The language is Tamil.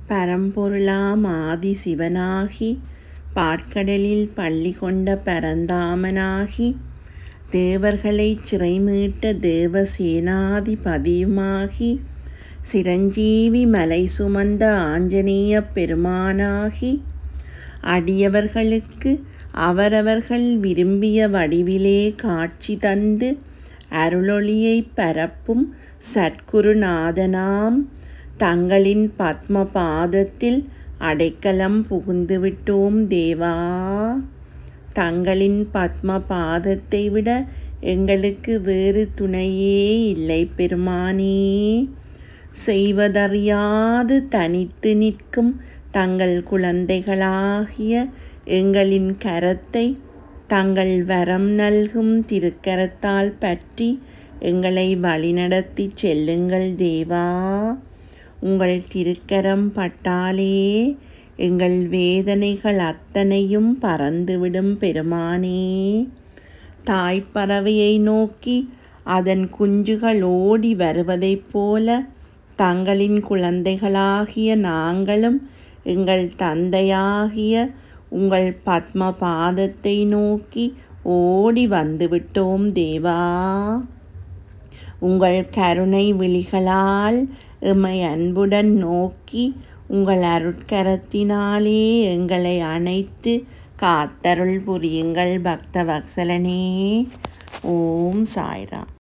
பரம்பொருளாம் ஆதி சிவனாகி பாற்கடலில் பள்ளி கொண்ட பரந்தாமனாகி தேவர்களைச் சிறைமீட்ட தேவசேனாதிபதியுமாகி சிரஞ்சீவி மலை சுமந்த ஆஞ்சநேயப் பெருமானாகி அடியவர்களுக்கு அவரவர்கள் விரும்பிய வடிவிலே காட்சி தந்து அருளொளியைப் பரப்பும் சற்குருநாதனாம் தங்களின் பத்ம பாதத்தில் அடைக்கலம் புகுந்துவிட்டோம் தேவா தங்களின் பத்ம பாதத்தை விட எங்களுக்கு வேறு துணையே இல்லை பெருமானே செய்வதறியாது தனித்து நிற்கும் தங்கள் குழந்தைகளாகிய எங்களின் கரத்தை தங்கள் வரம் நல்கும் திருக்கரத்தால் பற்றி எங்களை வழிநடத்தி செல்லுங்கள் தேவா உங்கள் திருக்கரம் பட்டாலே எங்கள் வேதனைகள் அத்தனையும் பறந்துவிடும் பெருமானே தாய்ப்பறவையை நோக்கி அதன் குஞ்சுகள் ஓடி வருவதைப் போல தங்களின் குழந்தைகளாகிய நாங்களும் எங்கள் தந்தையாகிய உங்கள் பத்ம பாதத்தை நோக்கி ஓடி வந்துவிட்டோம் தேவா உங்கள் கருணை விழிகளால் எம்மை அன்புடன் நோக்கி உங்கள் அருட்கரத்தினாலே எங்களை அணைத்து காத்தருள் புரியுங்கள் பக்த வத்சலனே ஓம் சாய்ராம்